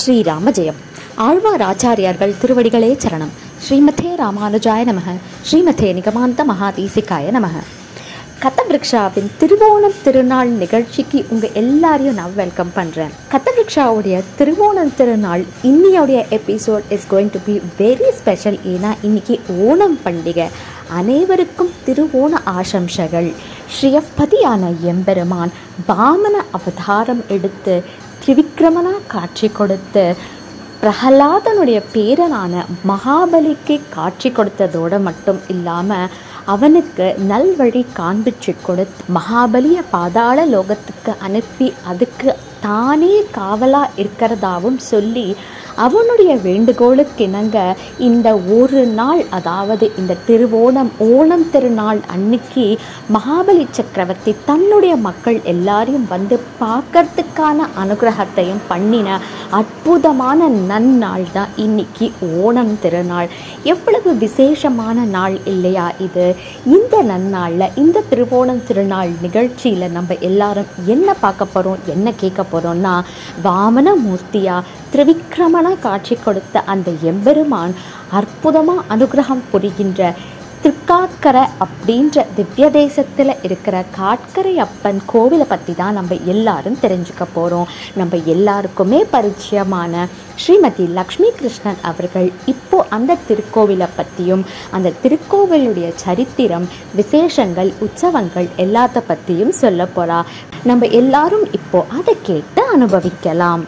ஸ்ரீராம ஜெயம் ஆழ்வார் ஆச்சாரியார்கள் திருவடிகளே சரணம் ஸ்ரீமதே ராமானுஜாய நமக ஸ்ரீமதே நிகமாந்த மகாதீசிகாய நமக கத்தவிருக்ஷாவின் திருவோணம் திருநாள் நிகழ்ச்சிக்கு உங்கள் எல்லாரையும் நான் வெல்கம் பண்ணுறேன் கத்தவிருக்ஷாவுடைய திருவோணம் திருநாள் இன்னியோடைய episode is going to be very special ஏன்னா இன்னைக்கு ஓணம் பண்டிகை அனைவருக்கும் திருவோண ஆசம்சகள் ஸ்ரீயப்பதியான எம்பெருமான் வாமன அவதாரம் எடுத்து திரிவிக்ரமனா காட்சி கொடுத்து பிரகலாதனுடைய பேரனான மகாபலிக்கு காட்சி கொடுத்ததோடு மட்டும் இல்லாமல் அவனுக்கு நல்வழி காண்பிச்சு கொடுத்து மகாபலிய பாதாள லோகத்துக்கு அனுப்பி அதுக்கு தானே காவலாக இருக்கிறதாவும் சொல்லி அவனுடைய வேண்டுகோளுக்கு இணங்க இந்த ஒரு நாள் அதாவது இந்த திருவோணம் ஓணம் திருநாள் அன்னைக்கு மகாபலி சக்கரவர்த்தி தன்னுடைய மக்கள் எல்லாரையும் வந்து பார்க்கறதுக்கான அனுகிரகத்தையும் பண்ணின அற்புதமான நன்னாள் தான் இன்னைக்கு ஓணம் திருநாள் எவ்வளவு விசேஷமான நாள் இல்லையா இது இந்த நன்னாளில் இந்த திருவோணம் திருநாள் நிகழ்ச்சியில் நம்ம எல்லாரும் என்ன பார்க்க போகிறோம் என்ன கேட்க போகிறோம்னா வாமன மூர்த்தியா திரிவிக்ரமண காட்சி கொடுத்த அந்த எம்பெருமான் அற்புதமாக அனுகிரகம் புரிகின்ற திருக்காட்கரை அப்படின்ற திவ்ய தேசத்தில் இருக்கிற காட்கரை அப்பன் கோவிலை பற்றி தான் நம்ம எல்லாரும் தெரிஞ்சுக்க போகிறோம் நம்ம எல்லாருக்குமே பரிச்சயமான ஸ்ரீமதி லக்ஷ்மி கிருஷ்ணன் அவர்கள் இப்போ அந்த திருக்கோவிலை பற்றியும் அந்த திருக்கோவிலுடைய சரித்திரம் விசேஷங்கள் உற்சவங்கள் எல்லாத்த பற்றியும் சொல்ல போகிறா நம்ம எல்லாரும் இப்போ அதை கேட்டு அனுபவிக்கலாம்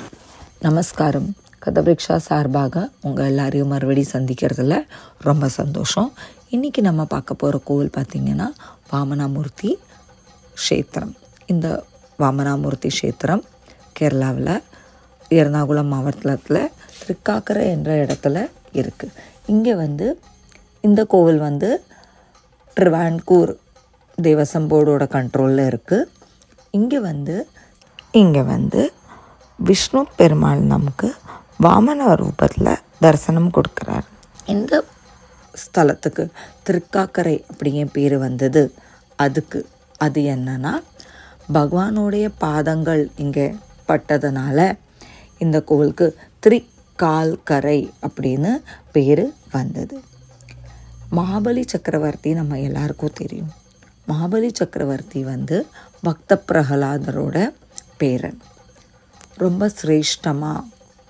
நமஸ்காரம் கதபிரிக்ஷா சார்பாக உங்கள் எல்லாரையும் மறுபடி சந்திக்கிறதுல ரொம்ப சந்தோஷம் இன்றைக்கி நம்ம பார்க்க போகிற கோவில் பார்த்திங்கன்னா வாமனாமூர்த்தி க்ஷேத்திரம் இந்த வாமனாமூர்த்தி க்ஷேத்திரம் கேரளாவில் எர்ணாகுளம் மாவட்டத்தில் திருக்காக்கரை என்ற இடத்துல இருக்குது இங்கே வந்து இந்த கோவில் வந்து ட்ரிவான்கூர் தேவசம் போர்டோட கண்ட்ரோலில் இருக்குது இங்கே வந்து இங்கே வந்து விஷ்ணு பெருமாள் நமக்கு வாமன ரூபத்தில் தரிசனம் கொடுக்குறார் இந்த ஸ்தலத்துக்கு திருக்காக்கரை அப்படிங்கிற பேர் வந்தது அதுக்கு அது என்னன்னா பகவானுடைய பாதங்கள் இங்கே பட்டதுனால இந்த கோவிலுக்கு திரிக்கால்கரை அப்படின்னு பேர் வந்தது மகாபலி சக்கரவர்த்தி நம்ம எல்லாருக்கும் தெரியும் மகாபலி சக்கரவர்த்தி வந்து பக்த பிரகலாதரோட பேரன் ரொம்ப சிரேஷ்டமாக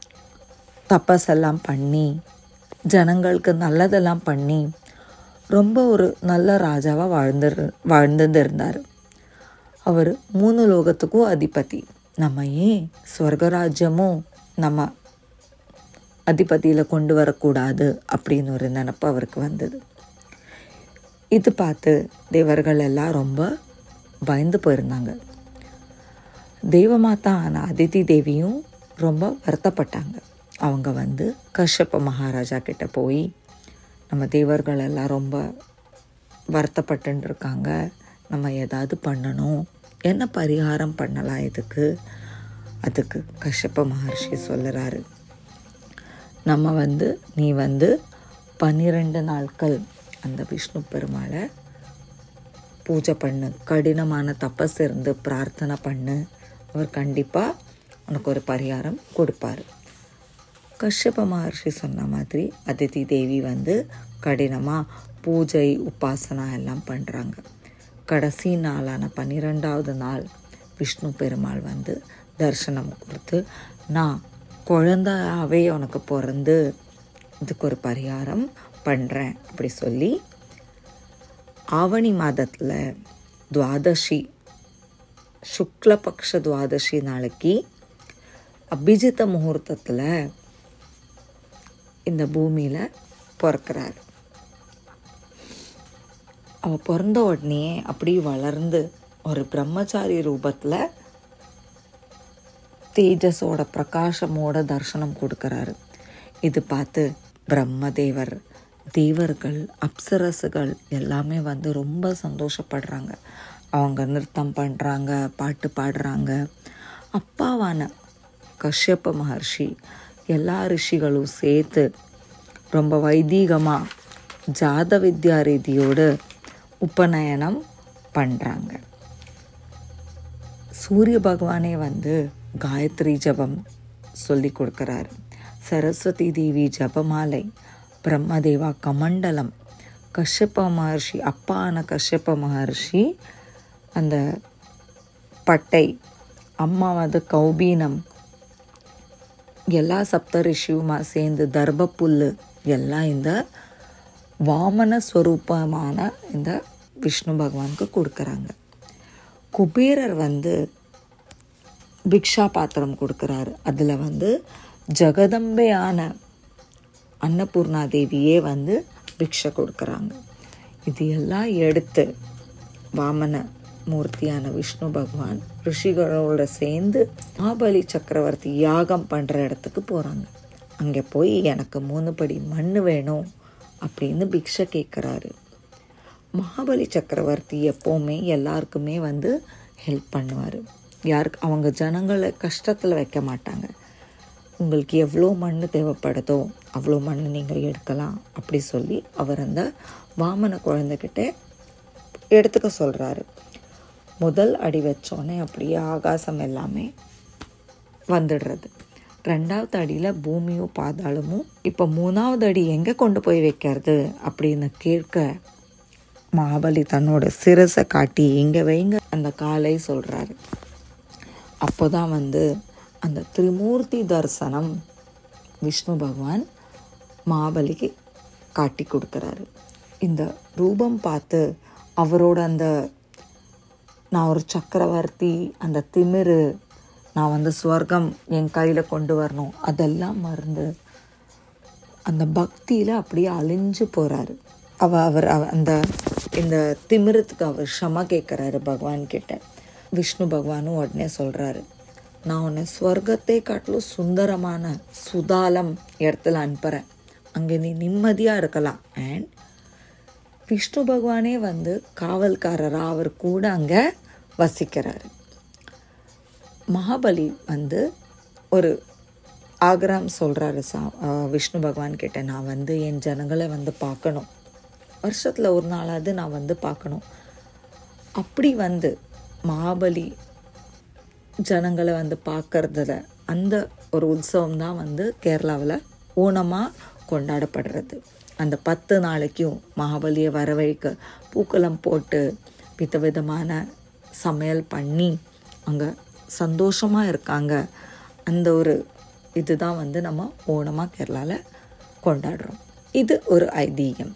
தபஸெல்லாம் பண்ணி ஜனங்களுக்கு நல்லதெல்லாம் பண்ணி ரொம்ப ஒரு நல்ல ராஜாவாக வாழ்ந்து வாழ்ந்துட்டு இருந்தார் அவர் மூணு லோகத்துக்கும் அதிபதி நம்ம ஏன் ஸ்வர்கராஜ்யமும் நம்ம அதிபதியில் கொண்டு வரக்கூடாது அப்படின்னு ஒரு நினப்பு அவருக்கு வந்தது இது பார்த்து தேவர்கள் எல்லாம் ரொம்ப பயந்து போயிருந்தாங்க தெய்வமாத்தா ஆன அதிதி தேவியும் ரொம்ப வருத்தப்பட்டாங்க அவங்க வந்து கஷ்யப்ப மகாராஜா கிட்ட போய் நம்ம தேவர்கள் எல்லாம் ரொம்ப வருத்தப்பட்டு இருக்காங்க நம்ம ஏதாவது பண்ணணும் என்ன பரிகாரம் பண்ணலாம் இதுக்கு அதுக்கு கஷ்யப்ப மகர்ஷி சொல்லுறாரு நம்ம வந்து நீ வந்து பன்னிரெண்டு நாட்கள் அந்த விஷ்ணு பெருமாளை பூஜை பண்ணு கடினமான தபஸ் இருந்து பிரார்த்தனை பண்ணு அவர் கண்டிப்பாக உனக்கு ஒரு பரிகாரம் கொடுப்பாரு கஷ்யப மகர்ஷி சொன்ன மாதிரி அதிதி தேவி வந்து கடினமாக பூஜை உபாசனா எல்லாம் பண்ணுறாங்க கடைசி நாளான பன்னிரெண்டாவது நாள் விஷ்ணு பெருமாள் வந்து தரிசனம் கொடுத்து நான் குழந்தையாவே உனக்கு பிறந்து இதுக்கு ஒரு பரிகாரம் பண்ணுறேன் அப்படி சொல்லி ஆவணி மாதத்தில் துவாதசி சுக்லபக்ஷ துவாதசி நாளைக்கு அபிஜித்த முகூர்த்தத்தில் இந்த பூமியில் பிறக்கிறார் அவள் பிறந்த உடனே அப்படி வளர்ந்து ஒரு பிரம்மச்சாரி ரூபத்தில் தேஜஸோட பிரகாசமோட தர்சனம் கொடுக்கறாரு இது பார்த்து பிரம்மதேவர் தேவர்கள் அப்சரசுகள் எல்லாமே வந்து ரொம்ப சந்தோஷப்படுறாங்க அவங்க நிறுத்தம் பண்ணுறாங்க பாட்டு பாடுறாங்க அப்பாவான கஷ்யப்ப மகர்ஷி எல்லா ரிஷிகளும் சேர்த்து ரொம்ப வைதீகமாக ஜாத வித்யா ரீதியோடு உபநயனம் பண்ணுறாங்க சூரிய பகவானே வந்து காயத்ரி ஜபம் சொல்லி கொடுக்குறாரு சரஸ்வதி தேவி ஜபமாலை பிரம்மதேவா கமண்டலம் கஷ்யப்ப மகர்ஷி அப்பான கஷ்யப்ப மகர்ஷி அந்த பட்டை அம்மா வந்து கௌபீனம் எல்லா சப்தரிஷியுமா சேர்ந்து தர்பப்புல்லு எல்லாம் இந்த வாமன ஸ்வரூபமான இந்த விஷ்ணு பகவானுக்கு கொடுக்குறாங்க குபேரர் வந்து பிக்ஷா பாத்திரம் கொடுக்குறாரு அதில் வந்து ஜெகதம்பையான அன்னபூர்ணா தேவியே வந்து பிக்ஷை கொடுக்குறாங்க இது எல்லாம் எடுத்து வாமன மூர்த்தியான விஷ்ணு பகவான் ரிஷிகளோட சேர்ந்து மகாபலி சக்கரவர்த்தி யாகம் பண்ணுற இடத்துக்கு போகிறாங்க அங்கே போய் எனக்கு மூணு படி மண் வேணும் அப்படின்னு பிக்ஷை கேட்குறாரு மகாபலி சக்கரவர்த்தி எப்போவுமே எல்லாருக்குமே வந்து ஹெல்ப் பண்ணுவார் யாருக்கு அவங்க ஜனங்களை கஷ்டத்தில் வைக்க மாட்டாங்க உங்களுக்கு எவ்வளோ மண் தேவைப்படுதோ அவ்வளோ மண் நீங்கள் எடுக்கலாம் அப்படி சொல்லி அவர் அந்த வாமன குழந்தைகிட்ட எடுத்துக்க சொல்கிறாரு முதல் அடி வச்சோடனே அப்படியே ஆகாசம் எல்லாமே வந்துடுறது ரெண்டாவது அடியில் பூமியும் பாதாளமும் இப்போ மூணாவது அடி எங்கே கொண்டு போய் வைக்கிறது அப்படின்னு கேட்க மகாபலி தன்னோட சிரசை காட்டி இங்கே வைங்க அந்த காலை சொல்கிறாரு அப்போ தான் வந்து அந்த திரிமூர்த்தி தரிசனம் விஷ்ணு பகவான் மகாபலிக்கு காட்டி கொடுக்குறாரு இந்த ரூபம் பார்த்து அவரோட அந்த நான் ஒரு சக்கரவர்த்தி அந்த திமிரு நான் வந்து ஸ்வர்க்கம் என் கையில் கொண்டு வரணும் அதெல்லாம் மறந்து அந்த பக்தியில் அப்படியே அழிஞ்சு போகிறாரு அவ அவர் அவ- அந்த இந்த திமிரத்துக்கு அவர் க்ஷமா கேட்குறாரு பகவான் கிட்ட விஷ்ணு பகவானும் உடனே சொல்கிறாரு நான் உன்னை ஸ்வர்க்கத்தை காட்டிலும் சுந்தரமான சுதாலம் இடத்துல அனுப்புகிறேன் அங்கே நீ நிம்மதியாக இருக்கலாம் அண்ட் விஷ்ணு பகவானே வந்து காவல்காரராக அவர் கூட அங்கே வசிக்கிறாரு மகாபலி வந்து ஒரு ஆக்ராம் சொல்கிறாரு சா அஹ் விஷ்ணு பகவான் கிட்ட நான் வந்து என் ஜனங்களை வந்து பார்க்கணும் வருஷத்தில் ஒரு நாளாவது நான் வந்து பார்க்கணும் அப்படி வந்து மகாபலி ஜனங்களை வந்து பார்க்கறதுல அந்த ஒரு உற்சவம் தான் வந்து கேரளாவில் ஓணமாக கொண்டாடப்படுறது அந்த பத்து நாளைக்கும் மகாபலியை வரவழைக்க பூக்களம் போட்டு விதவிதமான சமையல் பண்ணி அங்கே சந்தோஷமாக இருக்காங்க அந்த ஒரு இதுதான் வந்து நம்ம ஓணமாக கேரளாவில் கொண்டாடுறோம் இது ஒரு ஐதீகம்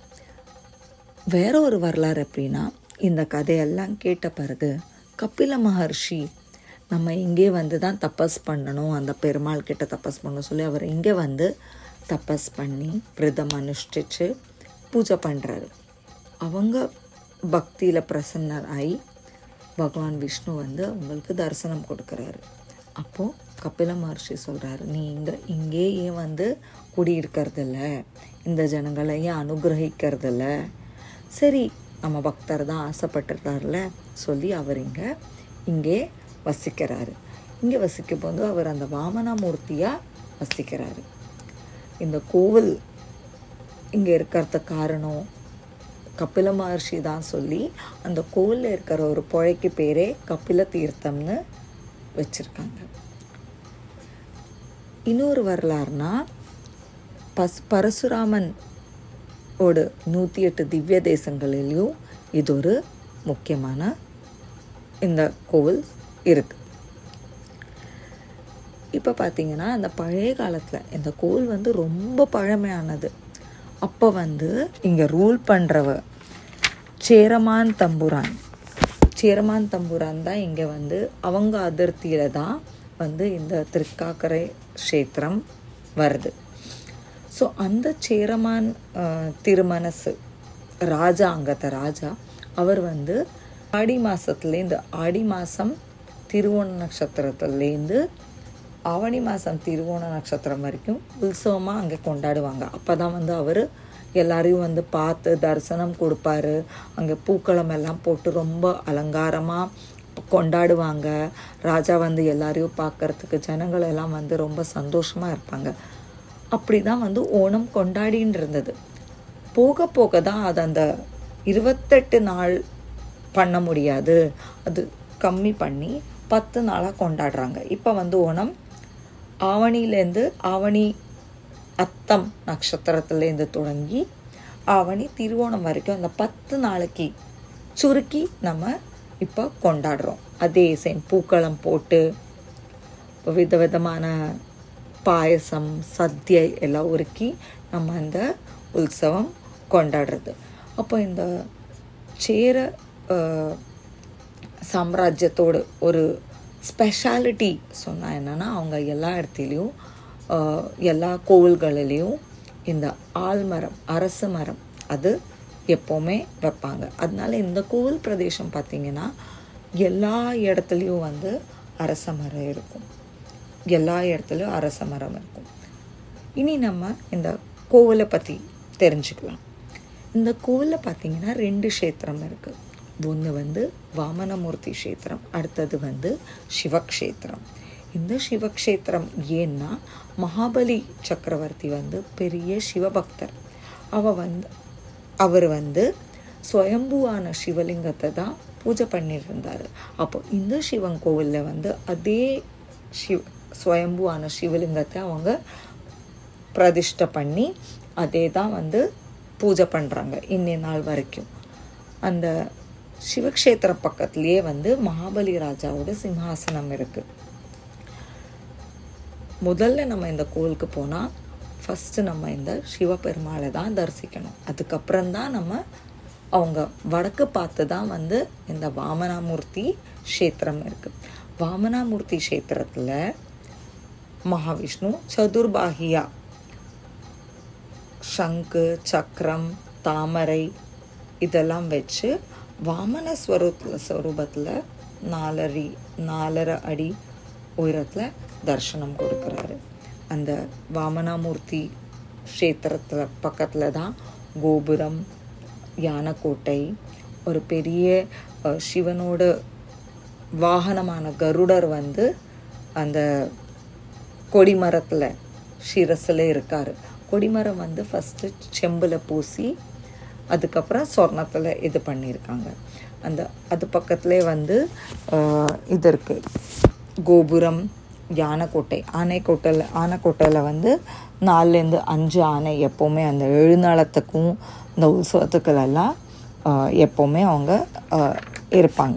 வேற ஒரு வரலாறு எப்படின்னா இந்த கதையெல்லாம் கேட்ட பிறகு கபில மகர்ஷி நம்ம இங்கே வந்து தான் தபஸ் பண்ணணும் அந்த பெருமாள் கிட்ட தபஸ் பண்ணணும் சொல்லி அவர் இங்கே வந்து தபஸ் பண்ணி விரதம் அனுஷ்டிச்சு பூஜை பண்ணுறாரு அவங்க பக்தியில் பிரசன்னர் ஆகி பகவான் விஷ்ணு வந்து அவங்களுக்கு தரிசனம் கொடுக்குறாரு அப்போது கபில மகர்ஷி சொல்கிறாரு நீ இங்கே இங்கே ஏன் வந்து குடியிருக்கிறதில்ல இந்த ஜனங்களை ஏன் அனுகிரகிக்கிறதில்ல சரி நம்ம பக்தர் தான் ஆசைப்பட்டிருக்காருல சொல்லி அவர் இங்கே இங்கே வசிக்கிறாரு இங்கே வசிக்கும் போது அவர் அந்த வாமனமூர்த்தியாக வசிக்கிறாரு இந்த கோவில் இங்கே இருக்கிறதுக்கு காரணம் கபில மகர்ஷி தான் சொல்லி அந்த கோவிலில் இருக்கிற ஒரு புழைக்கு பேரே கபில தீர்த்தம்னு வச்சுருக்காங்க இன்னொரு வரலாறுனா பஸ் பரசுராமன் ஓட நூற்றி எட்டு திவ்ய தேசங்களிலையும் இது ஒரு முக்கியமான இந்த கோவில் இருக்கு இப்போ பார்த்தீங்கன்னா அந்த பழைய காலத்தில் இந்த கோவில் வந்து ரொம்ப பழமையானது அப்போ வந்து இங்கே ரூல் பண்ணுறவ சேரமான் தம்புரான் சேரமான் தம்புரான் தான் இங்கே வந்து அவங்க அதிர்த்தியில் தான் வந்து இந்த திருக்காக்கரை க்ஷேத்திரம் வருது ஸோ அந்த சேரமான் அஹ், திருமனசு ராஜா அங்கத்த ராஜா அவர் வந்து ஆடி மாதத்துலேருந்து ஆடி மாதம் திருவோண நட்சத்திரத்துலேருந்து ஆவணி மாதம் திருவோண நட்சத்திரம் வரைக்கும் உற்சவமாக அங்கே கொண்டாடுவாங்க அப்போ தான் வந்து அவர் எல்லாரையும் வந்து பார்த்து தரிசனம் கொடுப்பாரு அங்கே பூக்களம் எல்லாம் போட்டு ரொம்ப அலங்காரமாக கொண்டாடுவாங்க ராஜா வந்து எல்லாரையும் பார்க்கறதுக்கு ஜனங்கள் எல்லாம் வந்து ரொம்ப சந்தோஷமாக இருப்பாங்க அப்படி தான் வந்து ஓணம் கொண்டாடின்னு இருந்தது போக போக தான் அது அந்த இருபத்தெட்டு நாள் பண்ண முடியாது அது கம்மி பண்ணி பத்து நாளாக கொண்டாடுறாங்க இப்போ வந்து ஓணம் ஆவணியிலேருந்து ஆவணி அத்தம் நட்சத்திரத்துலேருந்து தொடங்கி ஆவணி திருவோணம் வரைக்கும் அந்த பத்து நாளைக்கு சுருக்கி நம்ம இப்போ கொண்டாடுறோம் அதே சேம் பூக்களம் போட்டு இப்போ விதவிதமான பாயசம் சத்யை எல்லாம் உருக்கி நம்ம அந்த உற்சவம் கொண்டாடுறது அப்போ இந்த சேர அஹ், சாம்ராஜ்யத்தோட ஒரு ஸ்பெஷாலிட்டி சொன்னால் என்னென்னா அவங்க எல்லா இடத்துலையும் ஆஹ், எல்லா கோவில்களிலையும் இந்த ஆல்மரம் அரச மரம் அது எப்போவுமே வைப்பாங்க அதனால இந்த கோவில் பிரதேசம் பார்த்திங்கன்னா எல்லா இடத்துலையும் வந்து அரச மரம் இருக்கும் எல்லா இடத்துலையும் அரச மரம் இருக்கும் இனி நம்ம இந்த கோவிலை பற்றி தெரிஞ்சுக்கலாம் இந்த கோவிலில் பார்த்தீங்கன்னா ரெண்டு க்ஷேத்திரம் இருக்குது ஒன்று வந்து வாமனமூர்த்தி க்ஷேத்திரம் அடுத்தது வந்து சிவக்ஷேத்திரம் இந்த சிவக்ஷேத்திரம் ஏன்னா மகாபலி சக்கரவர்த்தி வந்து பெரிய சிவபக்தர் அவ வந்து அவர் வந்து சுயம்புவான சிவலிங்கத்தை தான் பூஜை பண்ணிட்டு இருந்தார் அப்போ இந்த சிவன் கோவிலில் வந்து அதே சிவ் சுயம்புவான சிவலிங்கத்தை அவங்க பிரதிஷ்டை பண்ணி அதே தான் வந்து பூஜை பண்ணுறாங்க இன்னி நாள் வரைக்கும் அந்த சிவக்ஷேத்திர பக்கத்துலேயே வந்து மகாபலி ராஜாவோட சிம்ஹாசனம் இருக்குது முதல்ல நம்ம இந்த கோவிலுக்கு போனால் ஃபஸ்ட்டு நம்ம இந்த சிவபெருமாளை தான் தரிசிக்கணும் அதுக்கப்புறம் தான் நம்ம அவங்க வடக்கு பார்த்து தான் வந்து இந்த வாமனாமூர்த்தி க்ஷேத்திரம் இருக்குது வாமனாமூர்த்தி க்ஷேத்திரத்தில் மகாவிஷ்ணு சதுர்பாகியா சங்கு சக்கரம் தாமரை இதெல்லாம் வச்சு வாமன ஸ்வரூபத்தில் ஸ்வரூபத்தில் நாலரி நாலரை அடி உயரத்தில் தரிசனம் கொடுக்குறாரு அந்த வாமனாமூர்த்தி க்ஷேத்திரத்தில் பக்கத்தில் தான் கோபுரம் யானைக்கோட்டை ஒரு பெரிய அஹ், சிவனோட வாகனமான கருடர் வந்து அந்த கொடிமரத்தில் சிரசில் இருக்கார் கொடிமரம் வந்து ஃபஸ்ட்டு செம்பில் பூசி அதுக்கப்புறம் சொர்ணத்தில் இது பண்ணியிருக்காங்க அந்த அது பக்கத்துலேயே வந்து ஆஹ், இது இருக்குது கோபுரம் யானைக்கோட்டை ஆனைக்கோட்டையில் ஆனைக்கோட்டையில் வந்து நாலுலேருந்து அஞ்சு ஆனை எப்போவுமே அந்த எழுநாளத்துக்கும் இந்த உற்சவத்துக்களெல்லாம் ஆஹ், எப்போவுமே அவங்க ஆஹ், இருப்பாங்க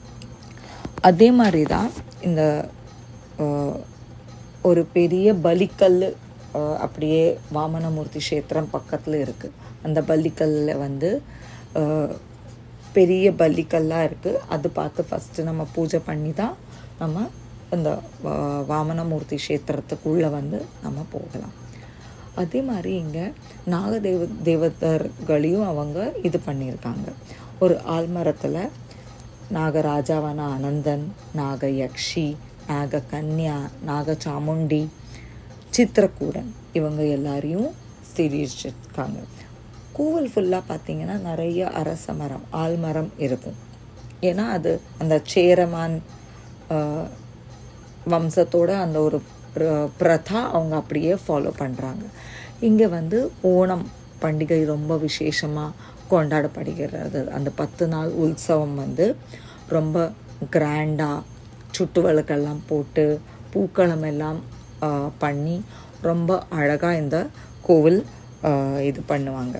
அதே மாதிரி தான் இந்த ஆஹ், ஒரு பெரிய பலிக்கல் ஆஹ், அப்படியே வாமனமூர்த்தி க்ஷேத்திரம் பக்கத்தில் இருக்குது அந்த பலிக்கல்லில் வந்து ஆஹ், பெரிய பலிக்கல்லாக இருக்குது அது பார்த்து ஃபஸ்ட்டு நம்ம பூஜை பண்ணி தான் நம்ம இந்த வா- வாமனமூர்த்தி க்ஷேத்திரத்துக்குள்ளே வந்து நம்ம போகலாம் அதே மாதிரி இங்கே நாகதேவ தேவதர்களையும் அவங்க இது பண்ணியிருக்காங்க ஒரு ஆல்மரத்தில் நாகராஜாவான அனந்தன் நாக யக்ஷி நாக கன்யா நாக சாமுண்டி சித்திரக்கூடன் இவங்க எல்லாரையும் ஸ்திரீச்சிருக்காங்க கோவில் ஃபுல்லாக பார்த்தீங்கன்னா நிறைய அரச மரம் ஆல்மரம் இருக்கும் ஏன்னா அது அந்த சேரமான் ஆஹ், வம்சத்தோட அந்த ஒரு பிர- பிரதா அவங்க அப்படியே ஃபாலோ பண்ணுறாங்க இங்கே வந்து ஓணம் பண்டிகை ரொம்ப விசேஷமாக கொண்டாடப்படுகிறது அந்த பத்து நாள் உற்சவம் வந்து ரொம்ப கிராண்டாக சுட்டு விளக்கெல்லாம் போட்டு பூக்களம் எல்லாம் ஆஹ், பண்ணி ரொம்ப அழகாக இந்த கோவில் ஆஹ், இது பண்ணுவாங்க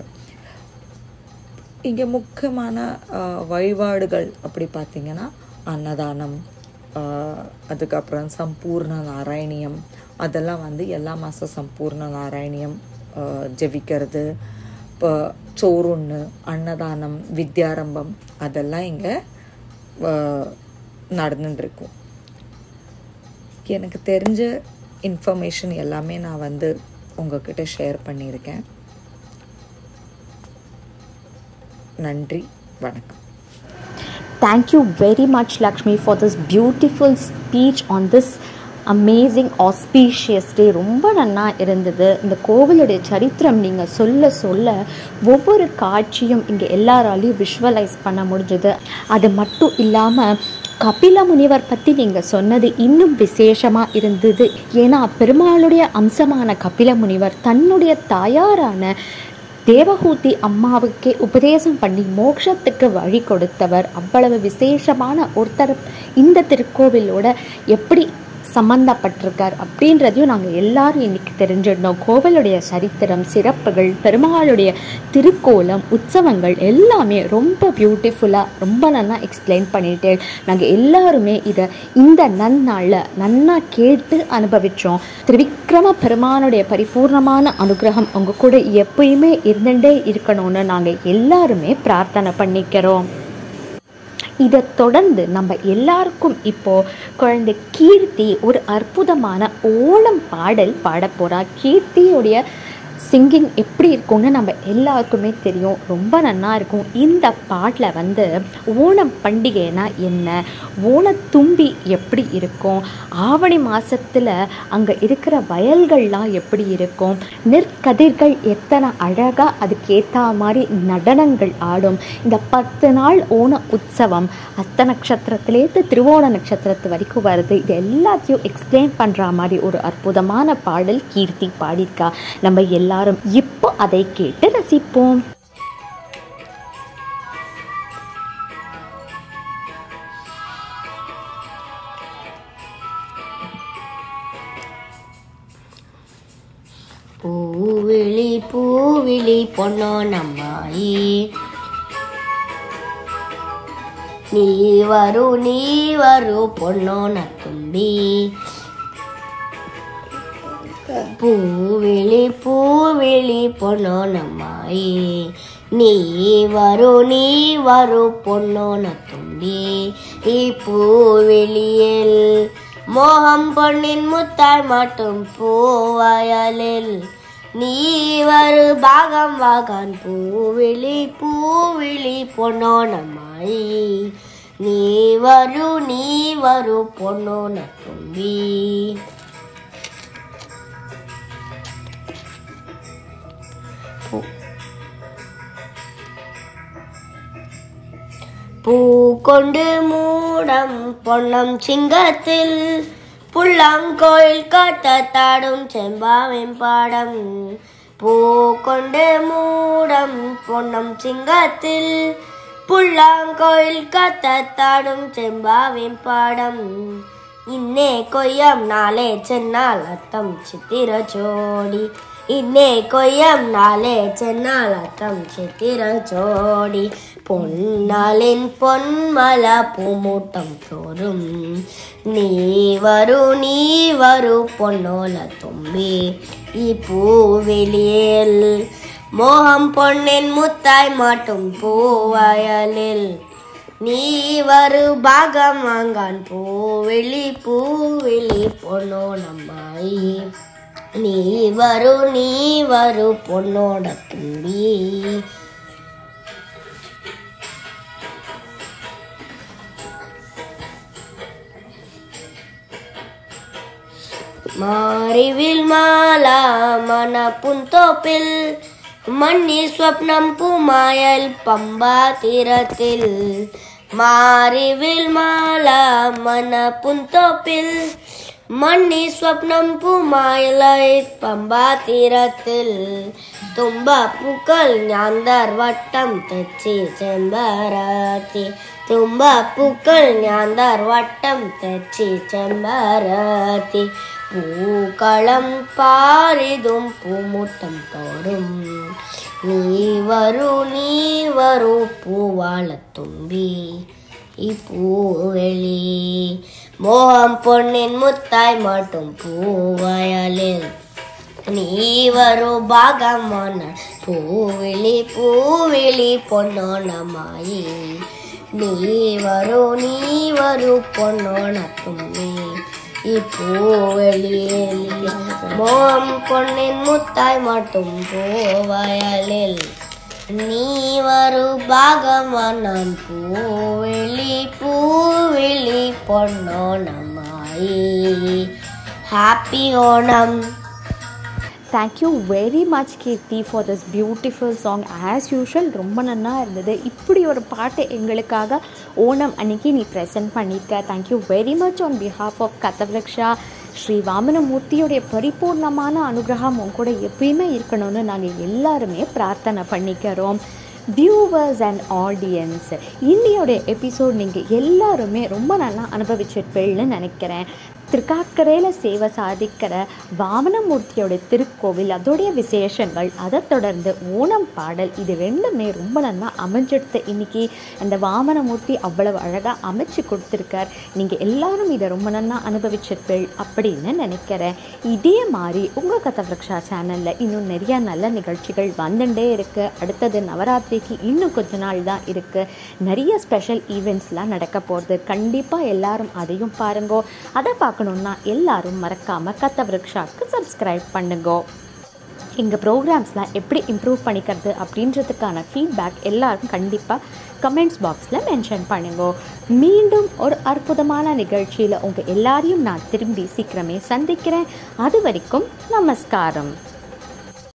இங்கே முக்கியமான ஆஹ், வழிபாடுகள் அப்படி பார்த்தீங்கன்னா அன்னதானம் ஆஹ், அதுக்கப்புறம் சம்பூர்ண நாராயணியம் அதெல்லாம் வந்து எல்லா மாதம் சம்பூர்ண நாராயணியம் ஆஹ், ஜெபிக்கிறது இப்போ சோறுண்ணு அன்னதானம் வித்யாரம்பம் அதெல்லாம் இங்கே நடந்துட்டுருக்கும் எனக்கு தெரிஞ்ச இன்ஃபர்மேஷன் எல்லாமே நான் வந்து உங்ககிட்ட ஷேர் பண்ணியிருக்கேன் நன்றி வணக்கம் Thank you very much, Lakshmi, for this beautiful speech on this amazing auspicious day ரொம்ப நன்னா இருந்தது இந்த கோவிலுடைய சரித்திரம் நீங்கள் சொல்ல சொல்ல ஒவ்வொரு காட்சியும் இங்கே எல்லாராலையும் விஷுவலைஸ் பண்ண முடிஞ்சது அது மட்டும் இல்லாமல் கபில முனிவர் பற்றி நீங்கள் சொன்னது இன்னும் விசேஷமாக இருந்தது ஏன்னா பெருமாளுடைய அம்சமான கபில முனிவர் தன்னுடைய தாயாரான தேவகூதி அம்மாவுக்கே உபதேசம் பண்ணி மோட்சத்துக்கு வழி கொடுத்தவர் அவ்வளவு விசேஷமான ஒருத்தர் இந்த திருக்கோவிலோட எப்படி சம்மந்தப்பட்டிருக்கார் அப்படின்றதையும் நாங்கள் எல்லாரும் இன்னைக்கு தெரிஞ்சிருந்தோம் கோவிலுடைய சரித்திரம் சிறப்புகள் பெருமாளுடைய திருக்கோலம் உற்சவங்கள் எல்லாமே ரொம்ப பியூட்டிஃபுல்லாக ரொம்ப நல்லா எக்ஸ்பிளைன் பண்ணிட்டு நாங்கள் எல்லாருமே இதை இந்த நன்னாளில் நன்னா கேட்டு அனுபவித்தோம் திருவிக்ரம பெருமானுடைய பரிபூர்ணமான அனுகிரகம் உங்கள் கூட எப்பயுமே இருந்துகிட்டே இருக்கணும்னு நாங்கள் எல்லாருமே பிரார்த்தனை பண்ணிக்கிறோம் இதை தொடர்ந்து நம்ம எல்லாருக்கும் இப்போ குழந்தை கீர்த்தி ஒரு அற்புதமான ஓணம் பாடல் பாட போறா கீர்த்தியுடைய சிங்கிங் எப்படி இருக்கும்னு நம்ம எல்லாருக்குமே தெரியும் ரொம்ப நல்லா இருக்கும் இந்த பாட்டில் வந்து ஓணம் பண்டிகைனா என்ன ஓணத்தும்பி எப்படி இருக்கும் ஆவணி மாதத்தில் அங்கே இருக்கிற வயல்கள்லாம் எப்படி இருக்கும் நெற்கதிர்கள் எத்தனை அழகாக அதுக்கேற்ற மாதிரி நடனங்கள் ஆடும் இந்த பத்து நாள் ஓண உற்சவம் அஸ்த நட்சத்திரத்திலேருந்து திருவோண நட்சத்திரத்து வரைக்கும் வருது இது எல்லாத்தையும் எக்ஸ்பிளைன் பண்ணுற மாதிரி ஒரு அற்புதமான பாடல் கீர்த்தி பாடியிருக்கா நம்ம எல்லாரும் இப்போ அதை கேட்டு ரசிப்போம் பூவிழி பூவிழி பொன்னோ நம்மாயி நீ வரு நீ வரு பொன்னோ நத்தும்பி பூவிழி பூவிழி பொன்னோ நம்மாயி நீ வரு நீ வரு பொன்னோ நத்தும்பி ഈ പൂവിളിയിൽ മോഹം പൊന്നിൻ മുത്തായി മാട്ടും പൂവയലിൽ നീ വരു ഭാഗം വാകാൻ പൂവിളി പൂവിളി പൊന്നോണമായി നീ വരു നീ വരു പൊന്നോണ തുമ്പി പൂ കൊണ്ട് മൂടം പൊണ്ണം ചിങ്കത്തിൽ പുള്ളാങ്കോയിൽ കാട്ടത്താടും ചെമ്പാവിൻ പാടം പൂ കൊണ്ട് മൂടം പൊണ്ണം ചിങ്കത്തിൽ പുള്ളാങ്കോയിൽ കാട്ടത്താടും ചെമ്പാവിൻ പാടം ഇന്നേ കൊയ്യം നാളെ ചെന്നാൽ അത്തം ചിത്തിര ചോടി ഇന്നേ കൊയ്യം നാളെ ചെന്നാൽ അത്തം ചിത്തിര ചോടി പൊന്നാലിൻ പൊന്മല പൂമൂട്ടം തോറും നീ വരൂ നീ വരൂ പൊന്നോല തുമ്പി ഈ പൂവിളിയിൽ മോഹം പൊന്നിൻ മുത്തായി മാട്ടും പൂവയലിൽ നീ വരു ഭാഗം വാങ്ങാൻ പൂവിളി പൂവിളി പൊന്നോണമായി നീ വരു നീ വരു പൊന്നോട തുമ്പി മാറിവിൽ മാല മന പുന്തോപ്പിൽ മണ്ണി സ്വപ്നം പൂമായൽ പമ്പാ തീരത്തിൽ മാറിവിൽ മാല മന പുന്തോപ്പിൽ മണ്ണി സ്വപ്നം പൂമായലായി പമ്പാ തീരത്തിൽ തുമ്പ പൂക്കൾ ഞാന്തർ വട്ടം തെച്ചി ചെമ്പരത്തി തുമ്പ പൂക്കൾ ഞാന്തർ വട്ടം തെച്ചി ചെമ്പരത്തി പൂക്കളം പാരിതും പൂമുട്ടം തോറും നീ വരൂ നീ വരൂ പൂവാളത്തുമ്പി ഈ പൂവെളി മോഹം പൊന്നിൻ മുത്തായി മാട്ടും പൂവയലിൽ നീ വരൂ ഭാഗമോന പൂവിളി പൂവിളി പൊന്നോണമായി നീ വരൂ നീ വരൂ പൊന്നോണത്തുമ്പി ഈ പൂവെളിയിൽ മോഹം പൊന്നിൻ മുത്തായി മാട്ടും പൂവയലിൽ നീ വരൂ ഭാഗമാനം പൂവിളി പൂവിളി പൊന്നോണമായി happy Onam thank you very much Keerthi for this beautiful song as usual ரொம்ப நல்லா இருந்தது இப்படி ஒரு பாட்டு எங்களுக்காக ஓணம் அன்னைக்கு நீ ப்ரெசென்ட் பண்ணியிருக்க thank you very much on behalf of கதவிரக்ஷா ஸ்ரீ வாமனமூர்த்தியுடைய பரிபூர்ணமான அனுகிரகம் உன் கூட எப்பயுமே இருக்கணும்னு நாங்கள் எல்லாருமே பிரார்த்தனை பண்ணிக்கிறோம் வியூவர்ஸ் அண்ட் ஆடியன்ஸ் இன்னையோட எபிசோட் நீங்கள் எல்லாருமே ரொம்ப நல்லா அனுபவிச்சிருப்பீங்கன்னு நினைக்கிறேன் திருக்காக்கரையில் சேவை சாதிக்கிற வாமனமூர்த்தியோட திருக்கோவில் அதோடைய விசேஷங்கள் அதை தொடர்ந்து ஓணம் பாடல் இது ரெண்டுமே ரொம்ப நல்லா அமைஞ்செடுத்த இன்னைக்கு அந்த வாமனமூர்த்தி அவ்வளவு அழகாக அமைச்சு கொடுத்துருக்கார் நீங்கள் எல்லாரும் இதை ரொம்ப நல்லா அனுபவிச்சிருப்பீள் அப்படின்னு நினைக்கிறேன் இதே மாதிரி உங்கள் கதவிரக்ஷா சேனலில் இன்னும் நிறைய நல்ல நிகழ்ச்சிகள் வந்துட்டே இருக்குது அடுத்தது நவராத்திரிக்கு இன்னும் கொஞ்ச நாள் தான் இருக்குது நிறைய ஸ்பெஷல் ஈவெண்ட்ஸ்லாம் நடக்க போகுது கண்டிப்பாக எல்லாரும் அதையும் பாருங்கோ அதை பார்க்கணுன்னா எல்லாரும் மறக்காமல் கத்தவிருக்ஷாக்கு சப்ஸ்கிரைப் பண்ணுங்கோ எங்கள் ப்ரோக்ராம்ஸ்லாம் எப்படி இம்ப்ரூவ் பண்ணிக்கிறது அப்படின்றதுக்கான ஃபீட்பேக் எல்லாரும் கண்டிப்பாக கமெண்ட்ஸ் பாக்ஸில் மென்ஷன் பண்ணுங்க மீண்டும் ஒரு அற்புதமான நிகழ்ச்சியில் உங்கள் எல்லாரையும் நான் திரும்பி சீக்கிரமே சந்திக்கிறேன் அது வரைக்கும் நமஸ்காரம்